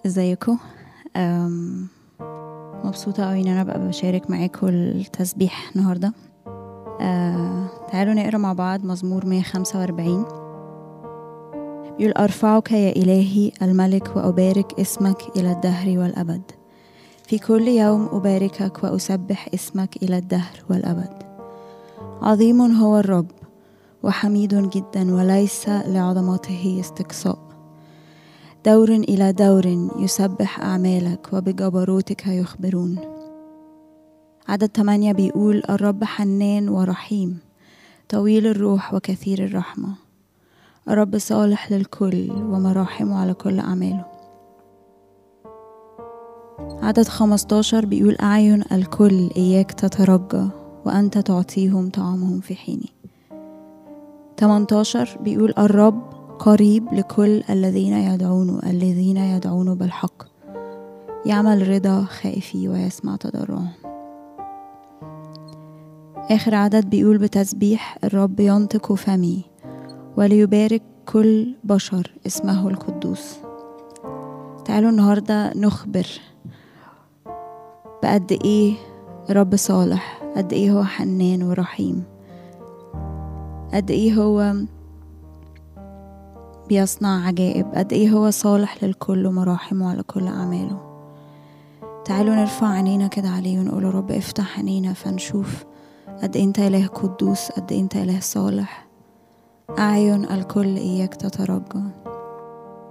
ازيكم أم، مبسوطة قوي ان انا بقى بشارك معاكم التسبيح النهاردة أه، تعالوا نقرا مع بعض مزمور 145 بيقول أرفعك يا إلهي الملك وأبارك اسمك إلى الدهر والأبد في كل يوم أباركك وأسبح اسمك إلى الدهر والأبد عظيم هو الرب وحميد جدا وليس لعظمته استقصاء دور إلى دور يسبح أعمالك وبجبروتك يخبرون عدد تمانية بيقول الرب حنان ورحيم طويل الروح وكثير الرحمة الرب صالح للكل ومراحمه على كل أعماله عدد خمستاشر بيقول أعين الكل إياك تترجى وأنت تعطيهم طعامهم في حينه 18 بيقول الرب قريب لكل الذين يدعون الذين يدعون بالحق يعمل رضا خائفي ويسمع تضرعهم آخر عدد بيقول بتسبيح الرب ينطق فمي وليبارك كل بشر اسمه القدوس تعالوا النهاردة نخبر بقد ايه رب صالح قد ايه هو حنان ورحيم قد ايه هو بيصنع عجائب قد ايه هو صالح للكل ومراحمه على كل اعماله تعالوا نرفع عينينا كده عليه ونقول يا رب افتح عينينا فنشوف قد إيه انت اله قدوس قد إيه انت اله صالح اعين الكل اياك تترجى